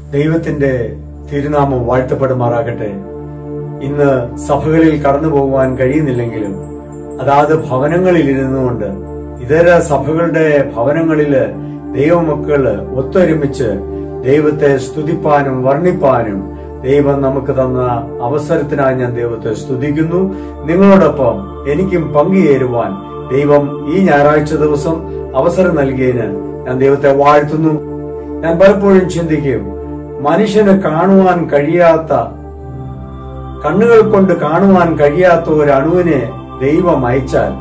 ദൈവത്തിന്റെ തിരുനാമം വാഴ്ത്തപ്പെടുമാറാകട്ടെ ഇന്ന് സഭകളിൽ കടന്നു പോകുവാൻ കഴിയുന്നില്ലെങ്കിലും അതാത് ഭവനങ്ങളിൽ ഇരുന്നുകൊണ്ട് ഇതര സഭകളുടെ ഭവനങ്ങളില് ദൈവമക്കള് ഒത്തൊരുമിച്ച് ദൈവത്തെ സ്തുതിപ്പാനും വർണ്ണിപ്പാനും ദൈവം നമുക്ക് തന്ന അവസരത്തിനായി ഞാൻ ദൈവത്തെ സ്തുതിക്കുന്നു നിങ്ങളോടൊപ്പം എനിക്കും പങ്കുചേരുവാൻ ദൈവം ഈ ഞായറാഴ്ച ദിവസം അവസരം നൽകിയതിന് ഞാൻ ദൈവത്തെ വാഴ്ത്തുന്നു ഞാൻ പലപ്പോഴും ചിന്തിക്കും മനുഷ്യന് കാണുവാൻ കഴിയാത്ത കണ്ണുകൾ കൊണ്ട് കാണുവാൻ കഴിയാത്ത ഒരു അണുവിനെ ദൈവം അയച്ചാൽ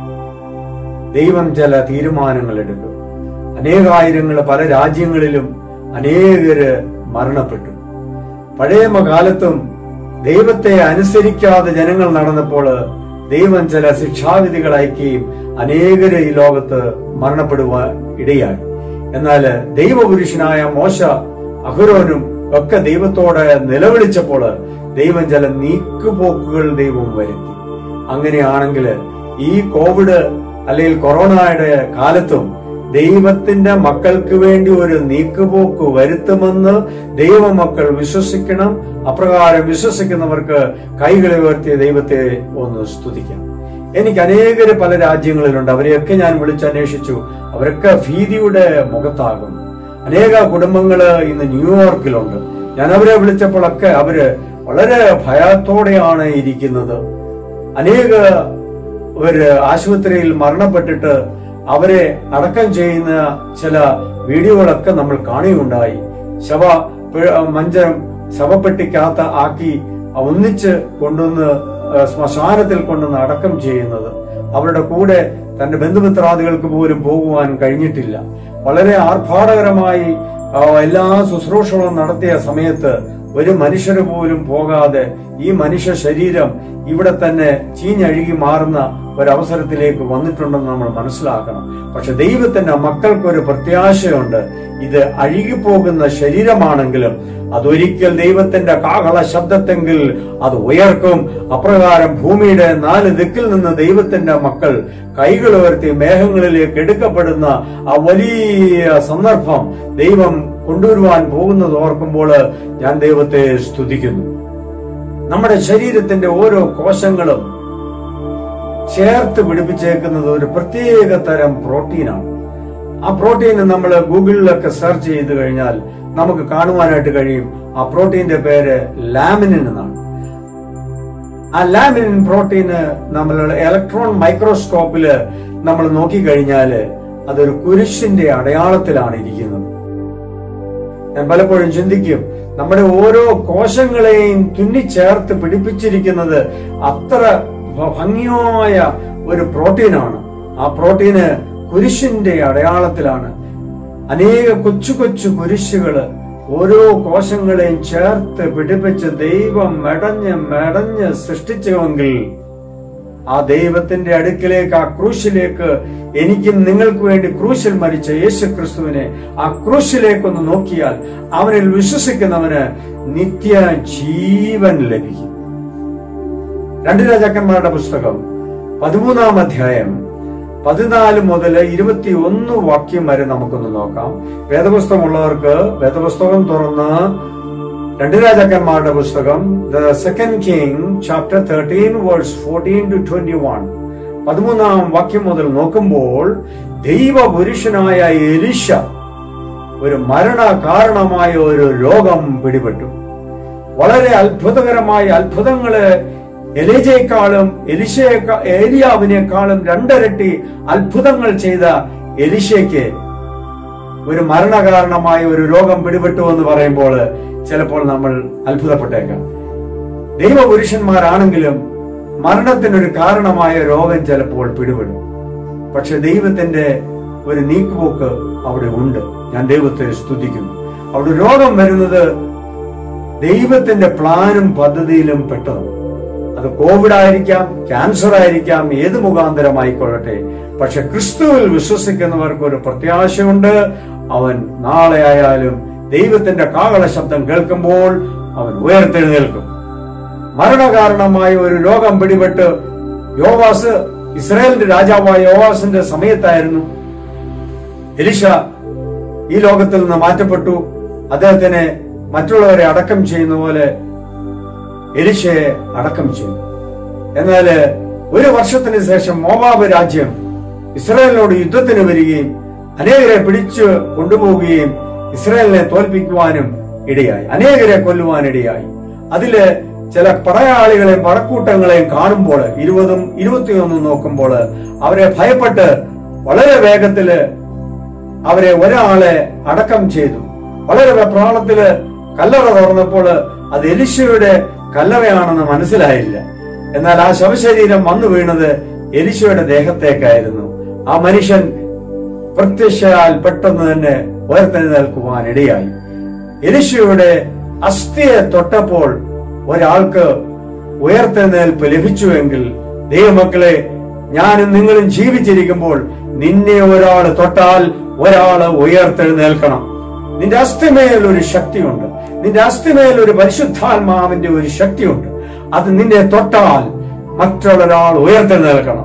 ദൈവം ചില തീരുമാനങ്ങൾ എടുക്കും അനേകായിരങ്ങൾ പല രാജ്യങ്ങളിലും അനേകര് മരണപ്പെട്ടു പഴയ കാലത്തും ദൈവത്തെ അനുസരിക്കാതെ ജനങ്ങൾ നടന്നപ്പോൾ ദൈവം ചില ശിക്ഷാവിധികൾ അയക്കുകയും അനേകര് ഈ ലോകത്ത് മരണപ്പെടുവാൻ ഇടയായി എന്നാൽ ദൈവപുരുഷനായ മോശ അഹുരോനും ഒക്കെ ദൈവത്തോട് നിലവിളിച്ചപ്പോൾ ദൈവം ചില നീക്കുപോക്കുകൾ ദൈവം വരുത്തി അങ്ങനെയാണെങ്കിൽ ഈ കോവിഡ് അല്ലെങ്കിൽ കൊറോണയുടെ കാലത്തും ദൈവത്തിന്റെ മക്കൾക്ക് വേണ്ടി ഒരു നീക്കുപോക്ക് വരുത്തുമെന്ന് ദൈവമക്കൾ വിശ്വസിക്കണം അപ്രകാരം വിശ്വസിക്കുന്നവർക്ക് കൈകളെ ഉയർത്തിയ ദൈവത്തെ ഒന്ന് സ്തുതിക്കാം എനിക്ക് അനേകര് പല രാജ്യങ്ങളിലുണ്ട് അവരെയൊക്കെ ഞാൻ വിളിച്ചന്വേഷിച്ചു അവരൊക്കെ ഭീതിയുടെ മുഖത്താകും അനേക കുടുംബങ്ങള് ഇന്ന് ന്യൂയോർക്കിലുണ്ട് ഞാൻ അവരെ വിളിച്ചപ്പോഴൊക്കെ അവര് വളരെ ഭയത്തോടെയാണ് ഇരിക്കുന്നത് അനേക ഒരു ആശുപത്രിയിൽ മരണപ്പെട്ടിട്ട് അവരെ അടക്കം ചെയ്യുന്ന ചില വീഡിയോകളൊക്കെ നമ്മൾ കാണുകയുണ്ടായി ശവ മഞ്ചം ശവപ്പെട്ടിക്കകത്ത് ആക്കി ഒന്നിച്ച് കൊണ്ടുവന്ന് ശ്മശാനത്തിൽ കൊണ്ടുവന്ന് അടക്കം ചെയ്യുന്നത് അവരുടെ കൂടെ തന്റെ ബന്ധുമിത്രാദികൾക്ക് പോലും പോകുവാൻ കഴിഞ്ഞിട്ടില്ല വളരെ ആർഭാടകരമായി എല്ലാ ശുശ്രൂഷകളും നടത്തിയ സമയത്ത് ഒരു മനുഷ്യര് പോലും പോകാതെ ഈ മനുഷ്യ ശരീരം ഇവിടെ തന്നെ ചീഞ്ഞഴുകി മാറുന്ന ഒരവസരത്തിലേക്ക് വന്നിട്ടുണ്ടെന്ന് നമ്മൾ മനസ്സിലാക്കണം പക്ഷെ ദൈവത്തിന്റെ മക്കൾക്കൊരു പ്രത്യാശയുണ്ട് ഇത് അഴുകിപ്പോകുന്ന ശരീരമാണെങ്കിലും അതൊരിക്കൽ ദൈവത്തിന്റെ കാഹള ശബ്ദത്തെങ്കിൽ അത് ഉയർക്കും അപ്രകാരം ഭൂമിയുടെ നാല് ദിക്കിൽ നിന്ന് ദൈവത്തിന്റെ മക്കൾ കൈകൾ ഉയർത്തി മേഘങ്ങളിലേക്ക് എടുക്കപ്പെടുന്ന ആ വലിയ സന്ദർഭം ദൈവം കൊണ്ടുവരുവാൻ പോകുന്നത് ഓർക്കുമ്പോൾ ഞാൻ ദൈവത്തെ സ്തുതിക്കുന്നു നമ്മുടെ ശരീരത്തിന്റെ ഓരോ കോശങ്ങളും ചേർത്ത് പിടിപ്പിച്ചേക്കുന്നത് ഒരു പ്രത്യേക തരം പ്രോട്ടീനാണ് ആ പ്രോട്ടീൻ നമ്മൾ ഗൂഗിളിലൊക്കെ സെർച്ച് ചെയ്ത് കഴിഞ്ഞാൽ നമുക്ക് കാണുവാനായിട്ട് കഴിയും ആ പ്രോട്ടീന്റെ പേര് ലാമിനിൻ എന്നാണ് ആ ലാമിനിൻ പ്രോട്ടീന് നമ്മൾ ഇലക്ട്രോൺ മൈക്രോസ്കോപ്പില് നമ്മൾ നോക്കിക്കഴിഞ്ഞാല് അതൊരു കുരിശിന്റെ അടയാളത്തിലാണ് ഇരിക്കുന്നത് ഞാൻ പലപ്പോഴും ചിന്തിക്കും നമ്മുടെ ഓരോ കോശങ്ങളെയും തുന്നിച്ചേർത്ത് പിടിപ്പിച്ചിരിക്കുന്നത് അത്ര ഭംഗിയായ ഒരു പ്രോട്ടീനാണ് ആ പ്രോട്ടീന് കുരിശിന്റെ അടയാളത്തിലാണ് അനേക കൊച്ചു കൊച്ചു കുരിശുകള് ഓരോ കോശങ്ങളെയും ചേർത്ത് പിടിപ്പിച്ച് ദൈവം മെടഞ്ഞ് മെടഞ്ഞ് സൃഷ്ടിച്ചുവെങ്കിൽ ആ ദൈവത്തിന്റെ അടുക്കിലേക്ക് ആ ക്രൂശിലേക്ക് എനിക്കും നിങ്ങൾക്ക് വേണ്ടി ക്രൂശിൽ മരിച്ച യേശു ക്രിസ്തുവിനെ ആ ക്രൂശിലേക്കൊന്ന് നോക്കിയാൽ അവനിൽ വിശ്വസിക്കുന്നവന് നിത്യ ജീവൻ ലഭിക്കും രണ്ട് രാജാക്കന്മാരുടെ പുസ്തകം പതിമൂന്നാം അധ്യായം പതിനാല് മുതൽ ഇരുപത്തി ഒന്ന് വാക്യം വരെ നമുക്കൊന്ന് നോക്കാം വേദപുസ്തകമുള്ളവർക്ക് വേദപുസ്തകം തുറന്ന് രണ്ട് രാജാക്കന്മാരുടെ പുസ്തകം the second king chapter thirteen verse fourteen to twenty one പതിമൂന്നാം വാക്യം മുതൽ നോക്കുമ്പോൾ ദൈവപുരുഷനായ എലിശ ഒരു മരണ കാരണമായ ഒരു രോഗം പിടിപെട്ടു വളരെ അത്ഭുതകരമായ അത്ഭുതങ്ങള് എലിജയെക്കാളും എലിശയേക്കാ ഏലിയാവിനേക്കാളും രണ്ടരട്ടി അത്ഭുതങ്ങൾ ചെയ്ത എലിശയ്ക്ക് ഒരു മരണകാരണമായ ഒരു രോഗം പിടിപെട്ടു എന്ന് പറയുമ്പോൾ ചിലപ്പോൾ നമ്മൾ അത്ഭുതപ്പെട്ടേക്കാം ദൈവപുരുഷന്മാരാണെങ്കിലും മരണത്തിനൊരു കാരണമായ രോഗം ചിലപ്പോൾ പിടിപെടും പക്ഷെ ദൈവത്തിന്റെ ഒരു നീക്കുപോക്ക് അവിടെ ഉണ്ട് ഞാൻ ദൈവത്തെ സ്തുതിക്കുന്നു അവിടെ രോഗം വരുന്നത് ദൈവത്തിന്റെ പ്ലാനും പദ്ധതിയിലും പെട്ടതാണ് അത് കോവിഡ് ആയിരിക്കാം ക്യാൻസർ ആയിരിക്കാം ഏത് മുഖാന്തരമായിക്കൊള്ളട്ടെ പക്ഷെ ക്രിസ്തുവിൽ വിശ്വസിക്കുന്നവർക്ക് ഒരു പ്രത്യാശയുണ്ട് അവൻ നാളെ ആയാലും ദൈവത്തിന്റെ കാകള ശബ്ദം കേൾക്കുമ്പോൾ അവൻ ഉയർത്തെഴുന്നേൽക്കും മരണകാരണമായ ഒരു രോഗം പിടിപെട്ട് യോവാസ് ഇസ്രായേലിന്റെ രാജാവായ യോവാസിന്റെ സമയത്തായിരുന്നു എലിഷ ഈ ലോകത്തിൽ നിന്ന് മാറ്റപ്പെട്ടു അദ്ദേഹത്തിന് മറ്റുള്ളവരെ അടക്കം ചെയ്യുന്ന പോലെ എലിശയെ അടക്കം ചെയ്തു എന്നാല് ഒരു വർഷത്തിന് ശേഷം മോവാബ് രാജ്യം ഇസ്രായേലിനോട് യുദ്ധത്തിന് വരികയും അനേകരെ പിടിച്ചു കൊണ്ടുപോവുകയും ഇസ്രായേലിനെ തോൽപ്പിക്കുവാനും ഇടയായി അനേകരെ കൊല്ലുവാൻ ഇടയായി അതില് ചില പടയാളികളെയും പടക്കൂട്ടങ്ങളെയും കാണുമ്പോൾ ഇരുപതും ഇരുപത്തിയൊന്നും നോക്കുമ്പോൾ അവരെ ഭയപ്പെട്ട് വളരെ വേഗത്തില് അവരെ ഒരാളെ അടക്കം ചെയ്തു വളരെ വെപ്രാളത്തില് കല്ലറ തുറന്നപ്പോൾ അത് എലിശയുടെ കല്ലറയാണെന്ന് മനസ്സിലായില്ല എന്നാൽ ആ ശവശരീരം വന്നു വീണത് എലിശയുടെ ദേഹത്തേക്കായിരുന്നു ആ മനുഷ്യൻ പ്രത്യക്ഷയാൽ പെട്ടെന്ന് തന്നെ ഉയർത്തെഴുന്നേൽക്കുവാൻ ഇടയായി എലിശയുടെ അസ്ഥിയെ തൊട്ടപ്പോൾ ഒരാൾക്ക് ഉയർത്തെഴുന്നേൽപ്പ് ലഭിച്ചുവെങ്കിൽ ദൈവമക്കളെ ഞാനും നിങ്ങളും ജീവിച്ചിരിക്കുമ്പോൾ നിന്നെ ഒരാൾ തൊട്ടാൽ ഒരാള് ഉയർത്തെഴുന്നേൽക്കണം നിന്റെ അസ്ഥിമേൽ ഒരു ശക്തിയുണ്ട് നിന്റെ അസ്ഥിമേൽ ഒരു പരിശുദ്ധാത്മാവിന്റെ ഒരു ശക്തിയുണ്ട് അത് നിന്നെ തൊട്ടാൽ മറ്റൊരാൾ ഉയർത്തെഴുന്നേൽക്കണം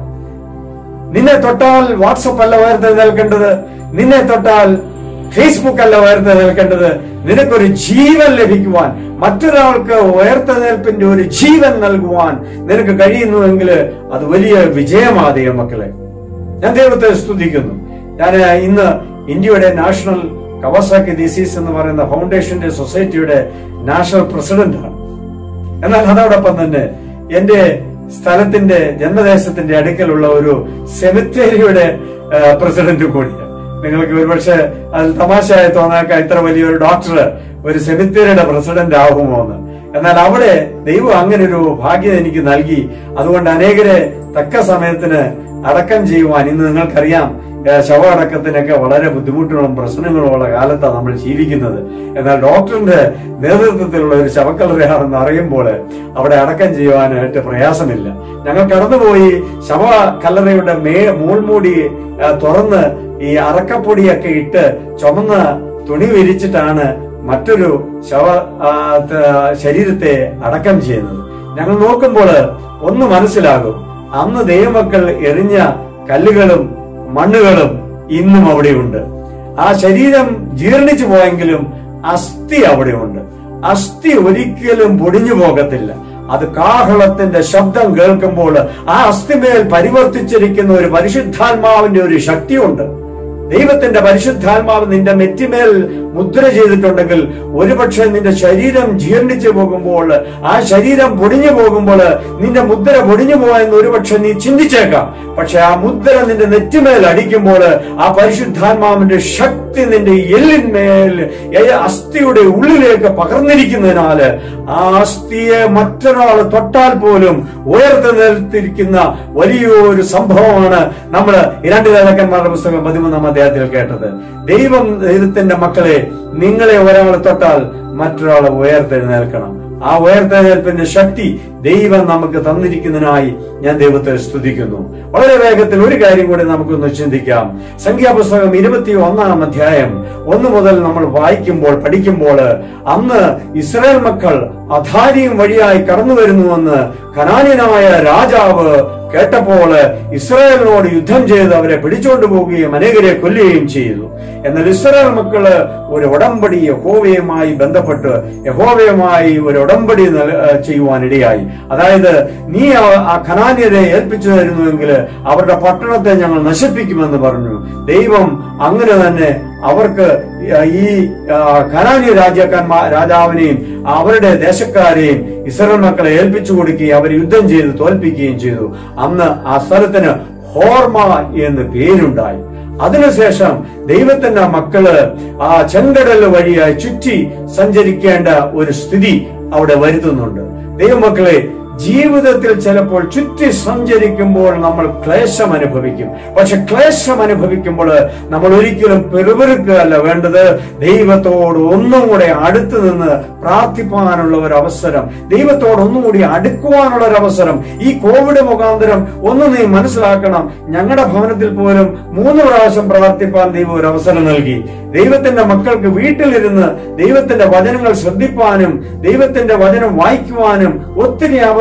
നിന്നെ തൊട്ടാൽ വാട്സപ്പ് അല്ല ഉയർത്തെഴുന്നേൽക്കേണ്ടത് നിന്നെ തൊട്ടാൽ ഫേസ്ബുക്ക് അല്ല ഉയർത്തെഴുന്നേൽക്കേണ്ടത് നിനക്കൊരു ജീവൻ ലഭിക്കുവാൻ മറ്റൊരാൾക്ക് ഉയർത്തെഴുന്നേൽപ്പിന്റെ ഒരു ജീവൻ നൽകുവാൻ നിനക്ക് കഴിയുന്നുവെങ്കിൽ അത് വലിയ വിജയമാ മക്കളെ ഞാൻ ദൈവത്തെ സ്തുതിക്കുന്നു ഞാൻ ഇന്ന് ഇന്ത്യയുടെ നാഷണൽ കവാസാക്കി ഡിസീസ് എന്ന് പറയുന്ന ഫൗണ്ടേഷന്റെ സൊസൈറ്റിയുടെ നാഷണൽ പ്രസിഡന്റാണ് എന്നാൽ അതോടൊപ്പം തന്നെ എന്റെ സ്ഥലത്തിന്റെ ജന്മദേശത്തിന്റെ അടുക്കലുള്ള ഒരു സെമിത്തേരിയുടെ പ്രസിഡന്റ് കൂടിയാണ് നിങ്ങൾക്ക് ഒരുപക്ഷെ അത് തമാശയായി തോന്നാക്ക ഇത്ര വലിയൊരു ഡോക്ടർ ഒരു സെമിത്തേരിയുടെ പ്രസിഡന്റ് ആകുമോ എന്ന് എന്നാൽ അവിടെ ദൈവം അങ്ങനെ ഒരു ഭാഗ്യം എനിക്ക് നൽകി അതുകൊണ്ട് അനേകരെ തക്ക സമയത്തിന് അടക്കം ചെയ്യുവാൻ ഇന്ന് നിങ്ങൾക്കറിയാം ഏഹ് ശവ അടക്കത്തിനൊക്കെ വളരെ ബുദ്ധിമുട്ടുകളും പ്രശ്നങ്ങളും ഉള്ള കാലത്താണ് നമ്മൾ ജീവിക്കുന്നത് എന്നാൽ ഡോക്ടറിന്റെ നേതൃത്വത്തിലുള്ള ഒരു ശവക്കല്ലറയാണെന്ന് അറിയുമ്പോൾ അവിടെ അടക്കം ചെയ്യുവാനായിട്ട് പ്രയാസമില്ല ഞങ്ങൾ കടന്നുപോയി ശവ കല്ലറയുടെ മേ മൂൾമൂടി ഏഹ് തുറന്ന് ഈ അറക്കപ്പൊടിയൊക്കെ ഇട്ട് ചുമന്ന തുണി വിരിച്ചിട്ടാണ് മറ്റൊരു ശവ ആ, ത- ശരീരത്തെ അടക്കം ചെയ്യുന്നത് ഞങ്ങൾ നോക്കുമ്പോൾ ഒന്ന് മനസ്സിലാകും അന്ന് ദൈവമക്കൾ എറിഞ്ഞ കല്ലുകളും മണ്ണുകളും ഇന്നും അവിടെയുണ്ട് ആ ശരീരം ജീർണിച്ചു പോയെങ്കിലും അസ്ഥി അവിടെയുണ്ട് അസ്ഥി ഒരിക്കലും പൊടിഞ്ഞു പോകത്തില്ല അത് കാഹളത്തിന്റെ ശബ്ദം കേൾക്കുമ്പോൾ ആ അസ്ഥിമേൽ പരിവർത്തിച്ചിരിക്കുന്ന ഒരു പരിശുദ്ധാത്മാവിന്റെ ഒരു ശക്തിയുണ്ട് ദൈവത്തിന്റെ പരിശുദ്ധാത്മാവ് നിന്റെ നെറ്റിമേൽ മുദ്ര ചെയ്തിട്ടുണ്ടെങ്കിൽ ഒരുപക്ഷെ നിന്റെ ശരീരം ജീർണിച്ചു പോകുമ്പോൾ ആ ശരീരം പൊടിഞ്ഞു പോകുമ്പോൾ നിന്റെ മുദ്ര പൊടിഞ്ഞു പോയെന്ന് ഒരുപക്ഷെ നീ ചിന്തിച്ചേക്കാം പക്ഷെ ആ മുദ്ര നിന്റെ നെറ്റിമേൽ അടിക്കുമ്പോൾ ആ പരിശുദ്ധാത്മാവിന്റെ ശക്തി നിന്റെ എല്ലിന്മേൽ ഏ- അസ്ഥിയുടെ ഉള്ളിലേക്ക് പകർന്നിരിക്കുന്നതിനാല് ആ അസ്ഥിയെ മറ്റൊരാൾ തൊട്ടാൽ പോലും ഉയർത്തി നിർത്തിയിരിക്കുന്ന വലിയൊരു സംഭവമാണ് നമ്മൾ രണ്ട് രാജാക്കന്മാരുടെ പുസ്തകം പതിമൂന്നാം അധ്യായത്തിൽ കേട്ടത് ദൈവം ദൈവത്തിന്റെ മക്കളെ നിങ്ങളെ ഒരാൾ തൊട്ടാൽ മറ്റൊരാൾ ഉയർത്തെഴുന്നേൽക്കണം ആ ഉയർത്തെഴുന്നേൽപ്പിന്റെ ശക്തി ദൈവം നമുക്ക് തന്നിരിക്കുന്നതിനായി ഞാൻ ദൈവത്തെ സ്തുതിക്കുന്നു വളരെ വേഗത്തിൽ ഒരു കാര്യം കൂടി നമുക്കൊന്ന് ചിന്തിക്കാം സംഖ്യാപുസ്തകം ഇരുപത്തി ഒന്നാം അധ്യായം ഒന്ന് മുതൽ നമ്മൾ വായിക്കുമ്പോൾ പഠിക്കുമ്പോൾ അന്ന് ഇസ്രായേൽ മക്കൾ അധാരിയും വഴിയായി കടന്നു വരുന്നുവെന്ന് കനാന്യനായ രാജാവ് കേട്ടപ്പോൾ ഇസ്രായേലിനോട് യുദ്ധം ചെയ്ത് അവരെ പിടിച്ചുകൊണ്ടു പോവുകയും അനേകരെ കൊല്ലുകയും ചെയ്തു എന്നാൽ ഇസ്രായേൽ മക്കള് ഒരു ഉടമ്പടി യഹോവയുമായി ബന്ധപ്പെട്ട് യഹോവയുമായി ഒരു ഉടമ്പടി നൽ- ഏഹ് ചെയ്യുവാൻ ഇടയായി അതായത് നീ ആ- ആ ഖനാന്യരെ ഏൽപ്പിച്ചു തരുന്നുവെങ്കിൽ അവരുടെ പട്ടണത്തെ ഞങ്ങൾ നശിപ്പിക്കുമെന്ന് പറഞ്ഞു ദൈവം അങ്ങനെ തന്നെ അവർക്ക് ഈ ആ, ഖനാന്യ രാജ്യക്കാന്മാർ രാജാവിനെയും അവരുടെ ദേശക്കാരെയും ഇസ്രായേൽ മക്കളെ ഏൽപ്പിച്ചു കൊടുക്കുകയും അവർ യുദ്ധം ചെയ്ത് തോൽപ്പിക്കുകയും ചെയ്തു അന്ന് ആ സ്ഥലത്തിന് ഹോർമ എന്ന് പേരുണ്ടായി അതിനുശേഷം ദൈവത്തിന്റെ മക്കള് ആ ചെങ്കടൽ വഴിയായി ചുറ്റി സഞ്ചരിക്കേണ്ട ഒരു സ്ഥിതി അവിടെ വരുത്തുന്നുണ്ട് ദൈവമക്കളെ ജീവിതത്തിൽ ചിലപ്പോൾ ചുറ്റി സഞ്ചരിക്കുമ്പോൾ നമ്മൾ ക്ലേശം അനുഭവിക്കും പക്ഷെ ക്ലേശം അനുഭവിക്കുമ്പോൾ നമ്മൾ ഒരിക്കലും പെറുപെറുക്കുകയല്ല വേണ്ടത് ദൈവത്തോട് ഒന്നും കൂടെ അടുത്ത് നിന്ന് പ്രാർത്ഥിപ്പാനുള്ള ഒരു അവസരം ദൈവത്തോട് ഒന്നും കൂടി അടുക്കുവാനുള്ള ഒരു അവസരം ഈ കോവിഡ് മുഖാന്തരം ഒന്ന് നീ മനസ്സിലാക്കണം ഞങ്ങളുടെ ഭവനത്തിൽ പോലും മൂന്ന് പ്രാവശ്യം പ്രാർത്ഥിപ്പാൻ ദൈവം ഒരു അവസരം നൽകി ദൈവത്തിന്റെ മക്കൾക്ക് വീട്ടിലിരുന്ന് ദൈവത്തിന്റെ വചനങ്ങൾ ശ്രദ്ധിപ്പാനും ദൈവത്തിന്റെ വചനം വായിക്കുവാനും ഒത്തിരി അവസരം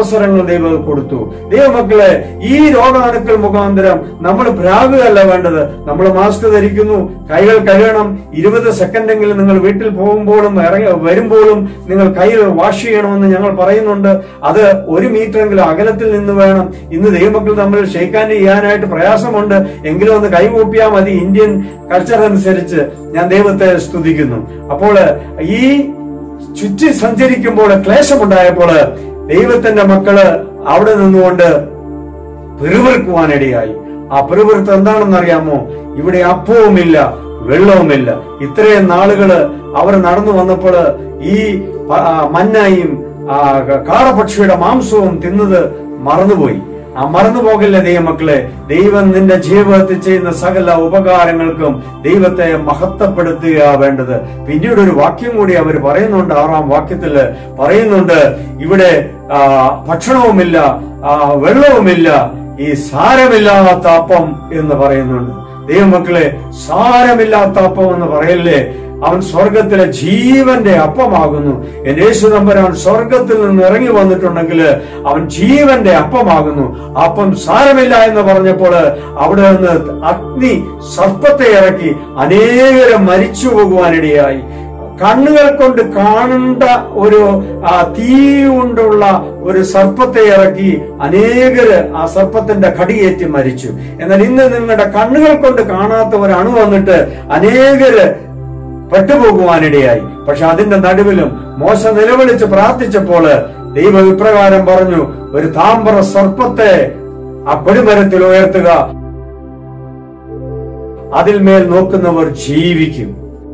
അവസരങ്ങൾ ദൈവം കൊടുത്തു ദൈവമക്കളെ ഈ രോഗാണുക്കൾ മുഖാന്തരം നമ്മൾ ഭ്രാഗുകയല്ല വേണ്ടത് നമ്മൾ മാസ്ക് ധരിക്കുന്നു കൈകൾ കഴുകണം ഇരുപത് സെക്കൻഡെങ്കിലും നിങ്ങൾ വീട്ടിൽ പോകുമ്പോഴും ഇറങ്ങി വരുമ്പോഴും നിങ്ങൾ കൈകൾ വാഷ് ചെയ്യണമെന്ന് ഞങ്ങൾ പറയുന്നുണ്ട് അത് ഒരു മീറ്ററെങ്കിലും അകലത്തിൽ നിന്ന് വേണം ഇന്ന് ദൈവമക്കൾ തമ്മിൽ ഷെയ്ക്കാൻ ചെയ്യാനായിട്ട് പ്രയാസമുണ്ട് എങ്കിലും ഒന്ന് കൈകൂപ്പിയാൽ മതി ഇന്ത്യൻ കൾച്ചർ അനുസരിച്ച് ഞാൻ ദൈവത്തെ സ്തുതിക്കുന്നു അപ്പോൾ ഈ ചുറ്റി സഞ്ചരിക്കുമ്പോൾ ക്ലേശമുണ്ടായപ്പോൾ ദൈവത്തിന്റെ മക്കള് അവിടെ നിന്നുകൊണ്ട് പിറുവിറുക്കുവാനിടയായി ആ പിറുവിറുത്ത് എന്താണെന്ന് അറിയാമോ ഇവിടെ അപ്പവുമില്ല വെള്ളവുമില്ല ഇത്രയും നാളുകള് അവർ നടന്നു വന്നപ്പോൾ ഈ പ- ആ മന്നായും ആ കാടപക്ഷിയുടെ മാംസവും തിന്നത് മറന്നുപോയി ആ മറന്നു പോകില്ല ദൈവമക്കളെ ദൈവം നിന്റെ ജീവിതത്തിൽ ചെയ്യുന്ന സകല ഉപകാരങ്ങൾക്കും ദൈവത്തെ മഹത്വപ്പെടുത്തുക വേണ്ടത് പിന്നീട് ഒരു വാക്യം കൂടി അവർ പറയുന്നുണ്ട് ആറാം വാക്യത്തില് പറയുന്നുണ്ട് ഇവിടെ ആ, ഭക്ഷണവുമില്ല ആ, വെള്ളവുമില്ല ഈ സാരമില്ലാത്ത അപ്പം എന്ന് പറയുന്നുണ്ട് ദൈവമക്കളെ സാരമില്ലാത്ത അപ്പം എന്ന് പറയല്ലേ അവൻ സ്വർഗത്തിലെ ജീവന്റെ അപ്പമാകുന്നു എന്റെ യേശു നമ്പരാൻ സ്വർഗത്തിൽ നിന്ന് ഇറങ്ങി വന്നിട്ടുണ്ടെങ്കിൽ അവൻ ജീവന്റെ അപ്പമാകുന്നു അപ്പം സാരമില്ല എന്ന് പറഞ്ഞപ്പോൾ അവിടെ നിന്ന് അഗ്നി സർപ്പത്തെ ഇറക്കി അനേകരം മരിച്ചു പോകുവാനിടയായി കണ്ണുകൾ കൊണ്ട് കാണേണ്ട ഒരു ആ, തീ കൊണ്ടുള്ള ഒരു സർപ്പത്തെ ഇറക്കി അനേകര് ആ സർപ്പത്തിന്റെ കടിയേറ്റ് മരിച്ചു എന്നാൽ ഇന്ന് നിങ്ങളുടെ കണ്ണുകൾ കൊണ്ട് കാണാത്ത ഒരു അണു വന്നിട്ട് അനേകര് പെട്ടുപോകുവാനിടയായി പക്ഷെ അതിന്റെ നടുവിലും മോശ നിലവിളിച്ച് പ്രാർത്ഥിച്ചപ്പോൾ ദൈവം ഇപ്രകാരം പറഞ്ഞു ഒരു താമ്ര സർപ്പത്തെ ആ കൊടിമരത്തിൽ ഉയർത്തുക അതിൽ മേൽ നോക്കുന്നവർ ജീവിക്കും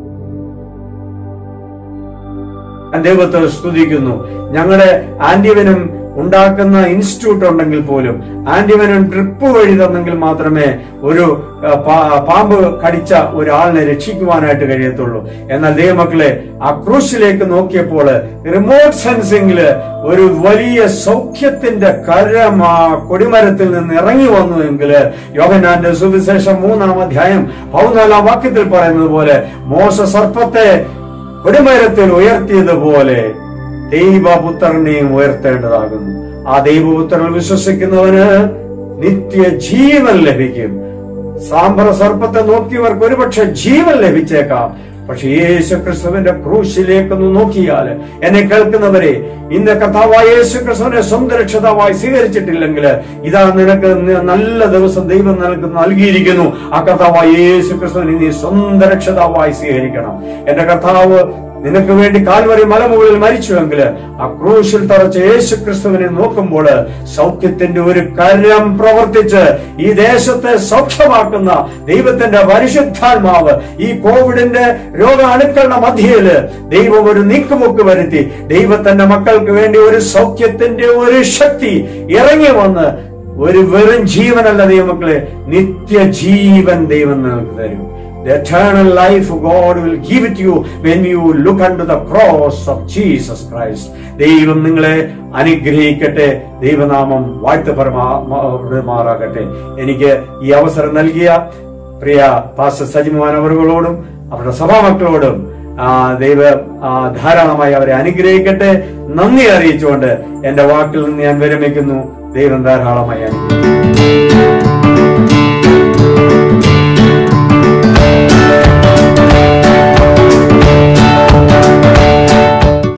ഞാൻ ദൈവത്തെ സ്തുതിക്കുന്നു ഞങ്ങളുടെ ആന്റിവനും ഉണ്ടാക്കുന്ന ഇൻസ്റ്റിറ്റ്യൂട്ട് ഉണ്ടെങ്കിൽ പോലും ആന്റിവനും ട്രിപ്പ് വഴി തന്നെങ്കിൽ മാത്രമേ ഒരു ആ, പാ- പാമ്പ് കടിച്ച ഒരാളിനെ രക്ഷിക്കുവാനായിട്ട് കഴിയത്തുള്ളൂ എന്നാൽ ദൈവമക്കളെ ആ ക്രൂശിലേക്ക് നോക്കിയപ്പോൾ റിമോട്ട് സെൻസിംഗില് ഒരു വലിയ സൗഖ്യത്തിന്റെ കരം ആ കൊടിമരത്തിൽ നിന്ന് ഇറങ്ങി വന്നു എങ്കിൽ യോഹനാന്റെ സുവിശേഷം മൂന്നാം അധ്യായം പതിനാലാം വാക്യത്തിൽ പറയുന്നത് പോലെ മോശ സർപ്പത്തെ കൊടിമരത്തിൽ ഉയർത്തിയതുപോലെ ദൈവപുത്രനെയും ഉയർത്തേണ്ടതാകുന്നു ആ ദൈവപുത്രനിൽ വിശ്വസിക്കുന്നവന് നിത്യജീവൻ ലഭിക്കും സാമ്പ്ര സർപ്പത്തെ നോക്കിയവർക്ക് ഒരുപക്ഷെ ജീവൻ ലഭിച്ചേക്കാം പക്ഷെ യേശു ക്രിസ്തുവിന്റെ ക്രൂശിലേക്കൊന്ന് നോക്കിയാൽ എന്നെ കേൾക്കുന്നവരെ ഇന്ന് കർത്താവായ യേശു ക്രിസ്തുവിനെ സ്വന്തം രക്ഷിതാവായി സ്വീകരിച്ചിട്ടില്ലെങ്കിൽ ഇതാ നിനക്ക് ന- നല്ല ദിവസം ദൈവം നിനക്ക് നൽകിയിരിക്കുന്നു ആ കർത്താവായ യേശു ക്രിസ്തുവിനെ നീ സ്വന്തം രക്ഷിതാവായി സ്വീകരിക്കണം എന്റെ കർത്താവ് നിനക്ക് വേണ്ടി കാൽവരി മലമുകളിൽ മരിച്ചുവെങ്കിൽ ആ ക്രൂശിൽ തറച്ച യേശു ക്രിസ്തുവിനെ നോക്കുമ്പോൾ സൗഖ്യത്തിന്റെ ഒരു കരം പ്രവർത്തിച്ച് ഈ ദേശത്തെ സൗഖ്യമാക്കുന്ന ദൈവത്തിന്റെ പരിശുദ്ധാത്മാവ് ഈ കോവിഡിന്റെ രോഗാണുക്കളുടെ മധ്യയില് ദൈവം ഒരു നീക്കുമുക്ക് വരുത്തി ദൈവത്തിന്റെ മക്കൾക്ക് വേണ്ടി ഒരു സൗഖ്യത്തിന്റെ ഒരു ശക്തി ഇറങ്ങി വന്ന് ഒരു വെറും ജീവനല്ല ദൈവമക്കളെ നിത്യജീവൻ ദൈവം നിങ്ങൾക്ക് തരും The eternal life of God will give it to you when you look unto the cross of Jesus Christ. ദൈവം നിങ്ങളെ അനുഗ്രഹിക്കട്ടെ ദൈവനാമം വാഴ്ത്തപരമാറാകട്ടെ എനിക്ക് ഈ അവസരം നൽകിയ പ്രിയ പാസ്റ്റർ സജിമാൻ അവറുകളോടും അവരുടെ സഭാമക്കളോടും ആ, ദൈവ ആ, ധാരാളമായി അവരെ അനുഗ്രഹിക്കട്ടെ നന്ദി അറിയിച്ചുകൊണ്ട് എന്റെ വാക്കിൽ നിന്ന് ഞാൻ വിരമിക്കുന്നു ദൈവം ധാരാളമായി അനുഗ്രഹിക്കട്ടെ